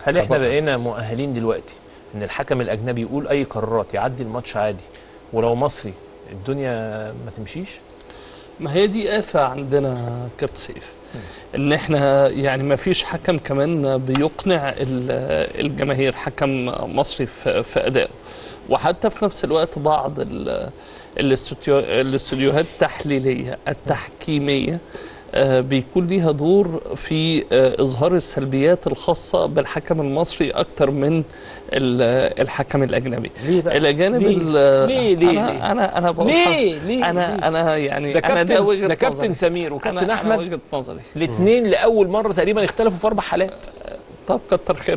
هل احنا طبعاً. بقينا مؤهلين دلوقتي ان الحكم الاجنبي يقول اي قرارات يعدي الماتش عادي ولو مصري الدنيا ما تمشيش ما هي دي آفة عندنا كابتن سيف ان احنا يعني ما فيش حكم كمان بيقنع ال- الجماهير حكم مصري في في ادائه وحتى في نفس الوقت بعض ال- الاستوديو الاستوديوهات التحليليه التحكيميه آه، بيكون ليها دور في آه، اظهار السلبيات الخاصه بالحكم المصري اكتر من ال- الحكم الاجنبي ليه بقى؟ الى جانب ليه؟ ال- ليه؟ ليه؟ انا ليه؟ انا انا بقول ليه؟ ليه؟ انا ليه؟ انا يعني ده انا ده كابتن وجهه ده كابتن نظري. سمير وكابتن أنا- أنا احمد وجهه نظري الاثنين لاول مره تقريبا اختلفوا في اربع حالات طب كتر خيرهم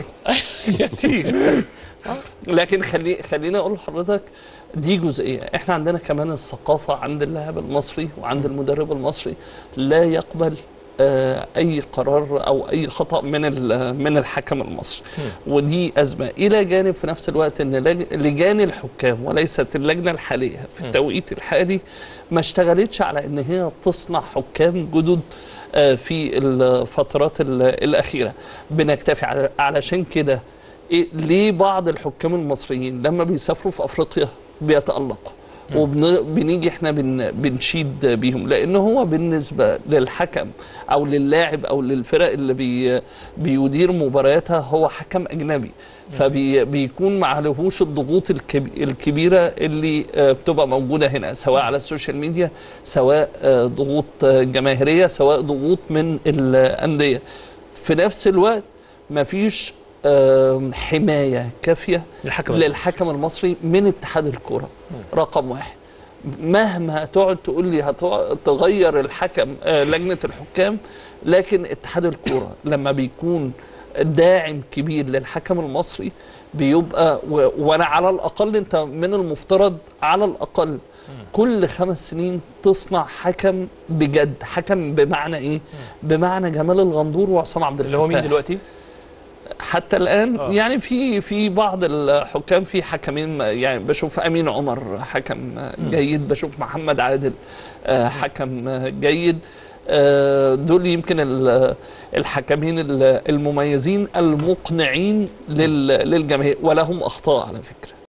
كتير لكن خلي خليني اقول لحضرتك دي جزئيه احنا عندنا كمان الثقافه عند اللاعب المصري وعند المدرب المصري لا يقبل آه، اي قرار او اي خطا من ال- من الحكم المصري ودي ازمه الى جانب في نفس الوقت ان لج- لجان الحكام وليست اللجنه الحاليه في التوقيت الحالي ما اشتغلتش على ان هي تصنع حكام جدد آه، في الفترات ال- الاخيره بنكتفي على- علشان كده إيه ليه بعض الحكام المصريين لما بيسافروا في افريقيا بيتالقوا وبنيجي احنا بن بنشيد بيهم لان هو بالنسبه للحكم او للاعب او للفرق اللي بي بيدير مبارياتها هو حكم اجنبي فبيكون معلهوش الضغوط الكب- الكبيره اللي آه، بتبقى موجوده هنا سواء على السوشيال ميديا سواء آه، ضغوط آه، جماهيريه سواء ضغوط من الانديه في نفس الوقت مفيش آم، حمايه كافيه الحكم للحكم المصري من اتحاد الكره رقم واحد مهما تقعد تقول لي هتقعد تغير الحكم آه، لجنه الحكام لكن اتحاد الكره لما بيكون داعم كبير للحكم المصري بيبقى و- وانا على الاقل انت من المفترض على الاقل كل خمس سنين تصنع حكم بجد حكم بمعنى ايه بمعنى جمال الغندور وعصام عبد اللي هو مين الفتاح. دلوقتي؟ حتى الان آه. آه. يعني في في بعض الحكام في حكمين يعني بشوف امين عمر حكم جيد بشوف محمد عادل آه، حكم آه، جيد آه، دول يمكن ال- الحكمين ال- المميزين المقنعين لل- للجماهير ولهم اخطاء على فكره